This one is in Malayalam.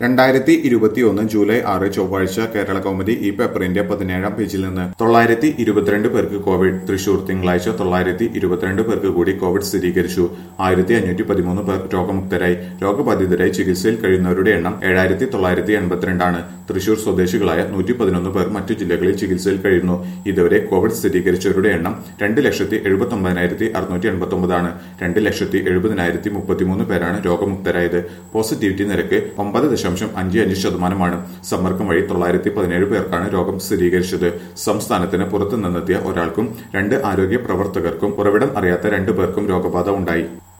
രണ്ടായിരത്തി ഇരുപത്തിയൊന്ന് ജൂലൈ ആറ് ചൊവ്വാഴ്ച കേരള കൗമുദി ഈ പേപ്പറിന്റെ പതിനേഴാം പേജിൽ നിന്ന് തൊള്ളായിരത്തി ഇരുപത്തിരണ്ട് പേർക്ക് കോവിഡ് തൃശൂർ തിങ്കളാഴ്ച തൊള്ളായിരത്തി ഇരുപത്തിരണ്ട് പേർക്ക് കൂടി കോവിഡ് സ്ഥിരീകരിച്ചു ആയിരത്തി അഞ്ഞൂറ്റി പതിമൂന്ന് പേർ രോഗമുക്തരായി രോഗബാധിതരായി ചികിത്സയിൽ കഴിയുന്നവരുടെ എണ്ണം ഏഴായിരത്തി തൊള്ളായിരത്തി എൺപത്തിരണ്ടാണ് തൃശൂർ സ്വദേശികളായ നൂറ്റി പതിനൊന്ന് പേർ മറ്റു ജില്ലകളിൽ ചികിത്സയിൽ കഴിയുന്നു ഇതുവരെ കോവിഡ് സ്ഥിരീകരിച്ചവരുടെ എണ്ണം രണ്ട് ലക്ഷത്തി എഴുപത്തി ഒമ്പതിനായിരത്തി അറുന്നൂറ്റി എൺപത്തി ഒമ്പതാണ് രണ്ട് ലക്ഷത്തി എഴുപതിനായിരത്തി മുപ്പത്തിമൂന്ന് പേരാണ് രോഗമുക്തരായത് പോസിറ്റിവിറ്റി നിരക്ക് ഒമ്പത് ദശാംശം അഞ്ച് അഞ്ച് ശതമാനമാണ് സമ്പർക്കം വഴി തൊള്ളായിരത്തി പതിനേഴ് പേർക്കാണ് രോഗം സ്ഥിരീകരിച്ചത് സംസ്ഥാനത്തിന് പുറത്തു നിന്നെത്തിയ ഒരാൾക്കും രണ്ട് ആരോഗ്യ പ്രവർത്തകർക്കും ഉറവിടം അറിയാത്ത രണ്ടു പേർക്കും രോഗബാധ ഉണ്ടായി